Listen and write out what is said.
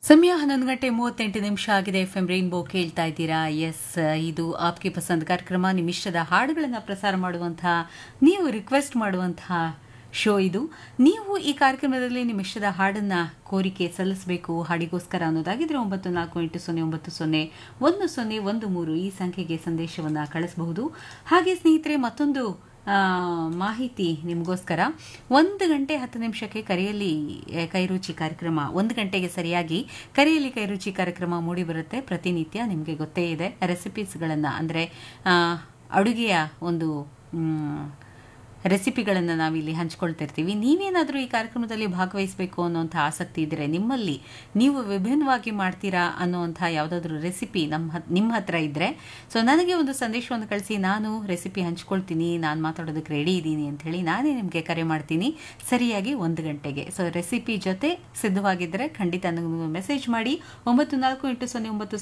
ಸಮಯ ಹನ್ನೊಂದು ಗಂಟೆ ಮೂವತ್ತೆಂಟು ನಿಮಿಷ ಆಗಿದೆ ಎಫ್ ಎಂ ರೈನ್ಬೋ ಕೇಳ್ತಾ ಇದ್ದೀರಾ ಎಸ್ ಇದು ಆಪ್ಗೆ ಪಸಂದ್ ಕಾರ್ಯಕ್ರಮ ನಿಮಿಷದ ಹಾಡುಗಳನ್ನು ಪ್ರಸಾರ ಮಾಡುವಂತಹ ನೀವು ರಿಕ್ವೆಸ್ಟ್ ಮಾಡುವಂತಹ ಶೋ ಇದು ನೀವು ಈ ಕಾರ್ಯಕ್ರಮದಲ್ಲಿ ನಿಮ್ಮ ಇಷ್ಟದ ಹಾಡನ್ನ ಕೋರಿಕೆ ಸಲ್ಲಿಸಬೇಕು ಹಾಡಿಗೋಸ್ಕರ ಅನ್ನೋದಾಗಿದ್ರೆ ಒಂಬತ್ತು ನಾಲ್ಕು ಎಂಟು ಸೊನ್ನೆ ಒಂಬತ್ತು ಸೊನ್ನೆ ಒಂದು ಸೊನ್ನೆ ಒಂದು ಮೂರು ಈ ಸಂಖ್ಯೆಗೆ ಸಂದೇಶವನ್ನು ಕಳಿಸಬಹುದು ಹಾಗೆ ಸ್ನೇಹಿತರೆ ಮತ್ತೊಂದು ಆ, ಮಾಹಿತಿ ನಿಮಗೋಸ್ಕರ ಒಂದು ಗಂಟೆ ಹತ್ತು ನಿಮಿಷಕ್ಕೆ ಕರೆಯಲ್ಲಿ ಆ, ಕೈರುಚಿ ಕಾರ್ಯಕ್ರಮ ಒಂದು ಗಂಟೆಗೆ ಸರಿಯಾಗಿ ಕರೆಯಲ್ಲಿ ಕೈರುಚಿ ಕಾರ್ಯಕ್ರಮ ಮೂಡಿ ಬರುತ್ತೆ ಪ್ರತಿನಿತ್ಯ ನಿಮಗೆ ಗೊತ್ತೇ ಇದೆ ರೆಸಿಪೀಸ್ಗಳನ್ನು ಅಂದರೆ ಅಡುಗೆಯ ಒಂದು ಮ್, ರೆಸಿಪಿಗಳನ್ನು ನಾವಿಲ್ಲಿ ಹಂಚ್ಕೊಳ್ತಿರ್ತೀವಿ ನೀವೇನಾದರೂ ಈ ಕಾರ್ಯಕ್ರಮದಲ್ಲಿ ಭಾಗವಹಿಸಬೇಕು ಅನ್ನೋಂಥ ಆಸಕ್ತಿ ಇದ್ದರೆ ನಿಮ್ಮಲ್ಲಿ ನೀವು ವಿಭಿನ್ನವಾಗಿ ಮಾಡ್ತೀರಾ ಅನ್ನೋಂಥ ಯಾವುದಾದ್ರೂ ರೆಸಿಪಿ ನಮ್ಮ ಹತ್ ನಿಮ್ಮ ಹತ್ರ ಇದ್ದರೆ ಸೊ ನನಗೆ ಒಂದು ಸಂದೇಶವನ್ನು ಕಳಿಸಿ ನಾನು ರೆಸಿಪಿ ಹಂಚ್ಕೊಳ್ತೀನಿ ನಾನು ಮಾತಾಡೋದಕ್ಕೆ ರೆಡಿ ಇದ್ದೀನಿ ಅಂತ ಹೇಳಿ ನಾನೇ ನಿಮಗೆ ಕರೆ ಮಾಡ್ತೀನಿ ಸರಿಯಾಗಿ ಒಂದು ಗಂಟೆಗೆ ಸೊ ರೆಸಿಪಿ ಜೊತೆ ಸಿದ್ಧವಾಗಿದ್ದರೆ ಖಂಡಿತ ನನಗೆ ಮೆಸೇಜ್ ಮಾಡಿ ಒಂಬತ್ತು ನಾಲ್ಕು ಎಂಟು ಸೊನ್ನೆ ಒಂಬತ್ತು